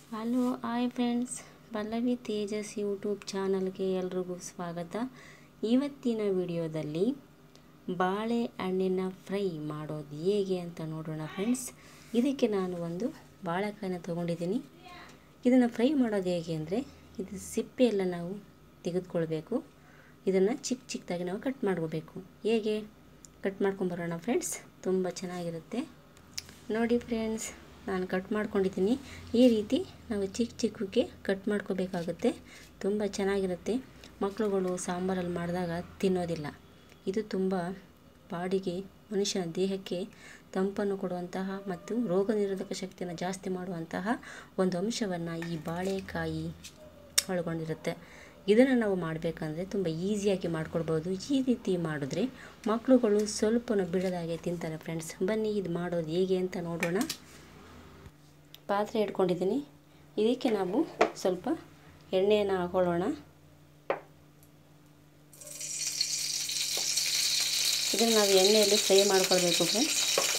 hello hi friends Pallavi Tejas YouTube ಚಾನಲ್ಗೆ ಎಲ್ರಿಗೂ ಸ್ವಾಗತ ಇವತ್ತಿನ ವಿಡಿಯೋದಲ್ಲಿ ಬಾಳೆಹಣ್ಣಿನ ಫ್ರೈ ಮಾಡೋದು ಹೇಗೆ ಅಂತ ನೋಡೋಣ ಫ್ರೆಂಡ್ಸ್ ಇದಕ್ಕೆ ನಾನು ಒಂದು ಬಾಳೆಕಾಯಿನ ತೊಗೊಂಡಿದ್ದೀನಿ ಇದನ್ನು ಫ್ರೈ ಮಾಡೋದು ಹೇಗೆ ಅಂದರೆ ಇದು ಸಿಪ್ಪೆ ಎಲ್ಲ ನಾವು ತೆಗೆದುಕೊಳ್ಬೇಕು ಇದನ್ನು ಚಿಕ್ಕ ಚಿಕ್ಕದಾಗಿ ನಾವು ಕಟ್ ಮಾಡ್ಕೋಬೇಕು ಹೇಗೆ ಕಟ್ ಮಾಡ್ಕೊಂಬರೋಣ ಫ್ರೆಂಡ್ಸ್ ತುಂಬ ಚೆನ್ನಾಗಿರುತ್ತೆ ನೋಡಿ ಫ್ರೆಂಡ್ಸ್ ನಾನು ಕಟ್ ಮಾಡ್ಕೊಂಡಿದ್ದೀನಿ ಈ ರೀತಿ ನಾವು ಚಿಕ್ಕ ಚಿಕ್ಕಕ್ಕೆ ಕಟ್ ಮಾಡ್ಕೋಬೇಕಾಗುತ್ತೆ ತುಂಬ ಚೆನ್ನಾಗಿರುತ್ತೆ ಮಕ್ಕಳುಗಳು ಸಾಂಬಾರಲ್ಲಿ ಮಾಡಿದಾಗ ತಿನ್ನೋದಿಲ್ಲ ಇದು ತುಂಬ ಬಾಡಿಗೆ ಮನುಷ್ಯನ ದೇಹಕ್ಕೆ ತಂಪನ್ನು ಕೊಡುವಂತಹ ಮತ್ತು ರೋಗ ನಿರೋಧಕ ಶಕ್ತಿಯನ್ನು ಜಾಸ್ತಿ ಮಾಡುವಂತಹ ಒಂದು ಅಂಶವನ್ನು ಈ ಬಾಳೆಕಾಯಿ ಒಳಗೊಂಡಿರುತ್ತೆ ಇದನ್ನು ನಾವು ಮಾಡಬೇಕಂದ್ರೆ ತುಂಬ ಈಸಿಯಾಗಿ ಮಾಡ್ಕೊಳ್ಬೋದು ಈ ರೀತಿ ಮಾಡಿದ್ರೆ ಮಕ್ಕಳುಗಳು ಸ್ವಲ್ಪನೂ ಬಿಡದಾಗೆ ತಿಂತಾರೆ ಫ್ರೆಂಡ್ಸ್ ಬನ್ನಿ ಇದು ಮಾಡೋದು ಹೇಗೆ ಅಂತ ನೋಡೋಣ ಪಾತ್ರೆ ಇಟ್ಕೊಂಡಿದ್ದೀನಿ ಇದಕ್ಕೆ ನಾವು ಸ್ವಲ್ಪ ಎಣ್ಣೆಯನ್ನು ಹಾಕೊಳ್ಳೋಣ ಇದನ್ನು ನಾವು ಎಣ್ಣೆಯಲ್ಲಿ ಫ್ರೈ ಮಾಡ್ಕೊಳ್ಬೇಕು ಫ್ರೆಂಡ್ಸ್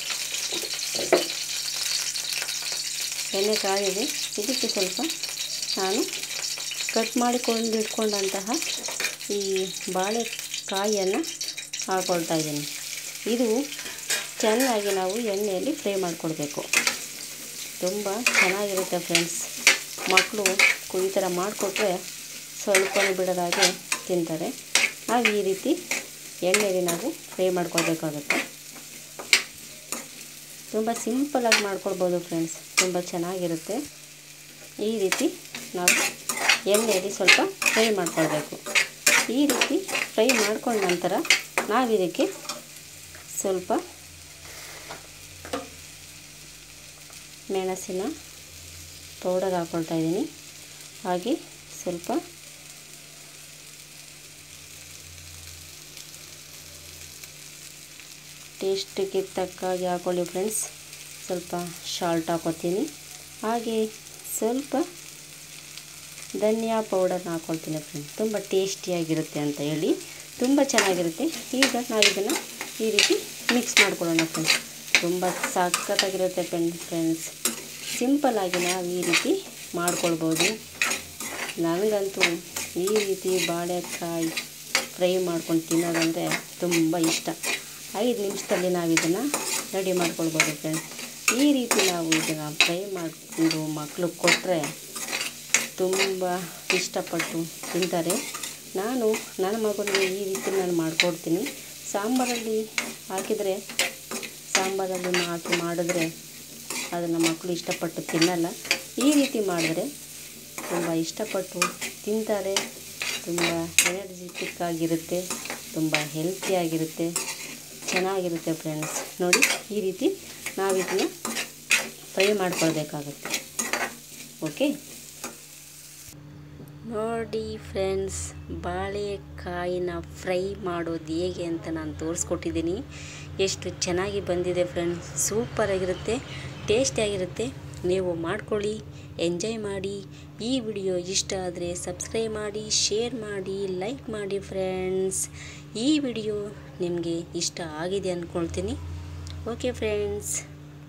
ಎಣ್ಣೆ ಕಾಯಿದೆ ಇದಕ್ಕೆ ಸ್ವಲ್ಪ ನಾನು ಕಟ್ ಮಾಡಿಕೊಂಡು ಇಟ್ಕೊಂಡಂತಹ ಈ ಬಾಳೆಕಾಯಿಯನ್ನು ಹಾಕ್ಕೊಳ್ತಾ ಇದ್ದೀನಿ ಇದು ಚೆನ್ನಾಗಿ ನಾವು ಎಣ್ಣೆಯಲ್ಲಿ ಫ್ರೈ ಮಾಡಿಕೊಡ್ಬೇಕು ತುಂಬ ಚೆನ್ನಾಗಿರುತ್ತೆ ಫ್ರೆಂಡ್ಸ್ ಮಕ್ಕಳು ಈ ಥರ ಮಾಡಿಕೊಟ್ರೆ ಸ್ವಲ್ಪನೂ ಬಿಡದಾಗೆ ತಿಂತಾರೆ ನಾವು ಈ ರೀತಿ ಎಣ್ಣೆಯಲ್ಲಿ ನಾವು ಫ್ರೈ ಮಾಡ್ಕೊಳ್ಬೇಕಾಗುತ್ತೆ ತುಂಬ ಸಿಂಪಲಾಗಿ ಮಾಡ್ಕೊಳ್ಬೋದು ಫ್ರೆಂಡ್ಸ್ ತುಂಬ ಚೆನ್ನಾಗಿರುತ್ತೆ ಈ ರೀತಿ ನಾವು ಎಣ್ಣೆಯಲ್ಲಿ ಸ್ವಲ್ಪ ಫ್ರೈ ಮಾಡ್ಕೊಳ್ಬೇಕು ಈ ರೀತಿ ಫ್ರೈ ಮಾಡ್ಕೊಂಡ ನಂತರ ನಾವಿದಕ್ಕೆ ಸ್ವಲ್ಪ ಮೆಣಸಿನ ಪೌಡರ್ ಹಾಕ್ಕೊಳ್ತಾ ಇದ್ದೀನಿ ಹಾಗೆ ಸ್ವಲ್ಪ ಟೇಸ್ಟಿಗೆ ತಕ್ಕಾಗಿ ಹಾಕ್ಕೊಳ್ಳಿ ಫ್ರೆಂಡ್ಸ್ ಸ್ವಲ್ಪ ಶಾಲ್ಟ್ ಹಾಕೋತೀನಿ ಹಾಗೆ ಸ್ವಲ್ಪ ಧನಿಯಾ ಪೌಡರ್ ಹಾಕ್ಕೊಳ್ತೀನಿ ಫ್ರೆಂಡ್ಸ್ ತುಂಬ ಟೇಸ್ಟಿಯಾಗಿರುತ್ತೆ ಅಂತ ಹೇಳಿ ತುಂಬ ಚೆನ್ನಾಗಿರುತ್ತೆ ಈಗ ನಾವು ಇದನ್ನು ಈ ರೀತಿ ಮಿಕ್ಸ್ ಮಾಡ್ಕೊಳ್ಳೋಣ ಫ್ರೆಂಡ್ಸ್ ತುಂಬ ಸಖತ್ತಾಗಿರುತ್ತೆ ಫ್ರೆಂಡ್ ಫ್ರೆಂಡ್ಸ್ ಸಿಂಪಲ್ಲಾಗಿ ನಾವು ಈ ರೀತಿ ಮಾಡ್ಕೊಳ್ಬೋದು ನನಗಂತೂ ಈ ರೀತಿ ಬಾಳೆಕಾಯಿ ಫ್ರೈ ಮಾಡ್ಕೊಂಡು ತಿನ್ನೋದಂದರೆ ತುಂಬ ಇಷ್ಟ ಐದು ನಿಮಿಷದಲ್ಲಿ ನಾವು ಇದನ್ನು ರೆಡಿ ಮಾಡ್ಕೊಳ್ಬೋದು ಫ್ರೆಂಡ್ಸ್ ಈ ರೀತಿ ನಾವು ಇದನ್ನು ಫ್ರೈ ಮಾಡಿಕೊಂಡು ಮಕ್ಕಳಿಗೆ ಕೊಟ್ಟರೆ ತುಂಬ ಇಷ್ಟಪಟ್ಟು ತಿಂತಾರೆ ನಾನು ನನ್ನ ಮಗನಿಗೆ ಈ ರೀತಿ ನಾನು ಮಾಡಿಕೊಡ್ತೀನಿ ಸಾಂಬಾರಲ್ಲಿ ಹಾಕಿದರೆ ಸಾಂಬಾರಲ್ಲಿ ಹಾಕಿ ಮಾಡಿದ್ರೆ ಅದನ್ನು ಮಕ್ಕಳು ಇಷ್ಟಪಟ್ಟು ತಿನ್ನಲ್ಲ ಈ ರೀತಿ ಮಾಡಿದ್ರೆ ತುಂಬ ಇಷ್ಟಪಟ್ಟು ತಿಂತಾರೆ ತುಂಬ ಎನರ್ಜಿಟಿಕ್ ಆಗಿರುತ್ತೆ ತುಂಬ ಹೆಲ್ತಿಯಾಗಿರುತ್ತೆ ಚೆನ್ನಾಗಿರುತ್ತೆ ಫ್ರೆಂಡ್ಸ್ ನೋಡಿ ಈ ರೀತಿ ನಾವು ಇದನ್ನು ಫ್ರೈ ಮಾಡ್ಕೊಳ್ಬೇಕಾಗುತ್ತೆ ಓಕೆ ನೋಡಿ ಫ್ರೆಂಡ್ಸ್ ಬಾಳೆಕಾಯಿನ ಫ್ರೈ ಮಾಡೋದು ಹೇಗೆ ಅಂತ ನಾನು ತೋರಿಸ್ಕೊಟ್ಟಿದ್ದೀನಿ ಎಷ್ಟು ಚೆನ್ನಾಗಿ ಬಂದಿದೆ ಫ್ರೆಂಡ್ಸ್ ಸೂಪರಾಗಿರುತ್ತೆ ಟೇಸ್ಟಿಯಾಗಿರುತ್ತೆ ನೀವು ಮಾಡ್ಕೊಳ್ಳಿ ಎಂಜಾಯ್ ಮಾಡಿ ಈ ವಿಡಿಯೋ ಇಷ್ಟ ಆದರೆ ಸಬ್ಸ್ಕ್ರೈಬ್ ಮಾಡಿ ಶೇರ್ ಮಾಡಿ ಲೈಕ್ ಮಾಡಿ ಫ್ರೆಂಡ್ಸ್ ಈ ವಿಡಿಯೋ ನಿಮಗೆ ಇಷ್ಟ ಆಗಿದೆ ಅಂದ್ಕೊಳ್ತೀನಿ ಓಕೆ ಫ್ರೆಂಡ್ಸ್